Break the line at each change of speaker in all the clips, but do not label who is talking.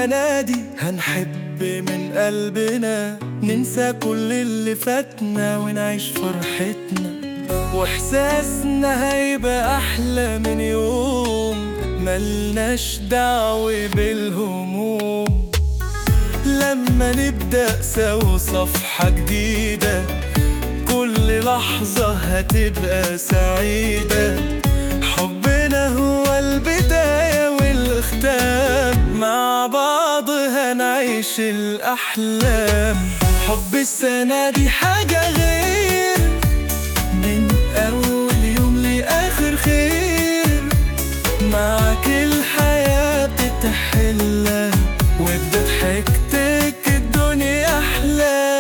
السنة دي هنحب من قلبنا ننسى كل اللي فاتنا ونعيش فرحتنا واحساسنا هيبقى احلى من يوم ملناش دعوة بالهموم لما نبدأ سوا صفحة جديدة كل لحظة هتبقى سعيدة حبنا هو البداية والختام مع بعض هنعيش الأحلام حب السنة دي حاجة غير من أول يوم لآخر خير معاك الحياة بتحلى وبضحكتك الدنيا أحلى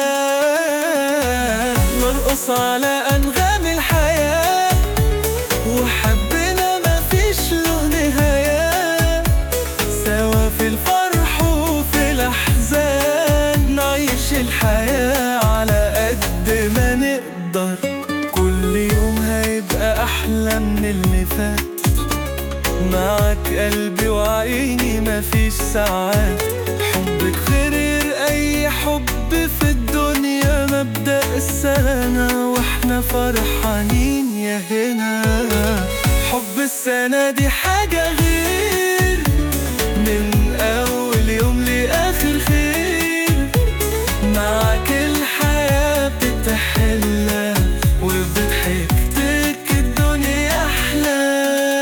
نرقص على أنغام الحياة وحبنا مفيش له نهاية سوا في الفرح وفي الأحزان نعيش الحياة على قد ما نقدر كل يوم هيبقى أحلى من اللي فات معك قلبي وعيني مفيش ساعات حبك غير أي حب في الدنيا مبدأ السنة واحنا فرحانين يا هنا حب السنة دي حاجة غير من أول يوم لآخر خير معك الحياة بتحلى وبضحكتك الدنيا أحلى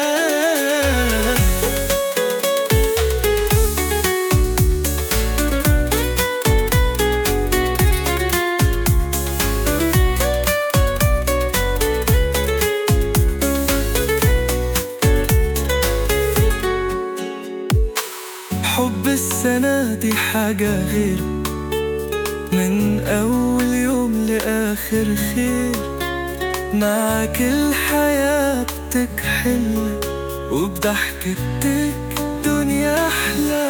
حب السنة دي حاجة غير من أول يوم لآخر خير معاك الحياة بتكحل وبضحكتك دنيا أحلى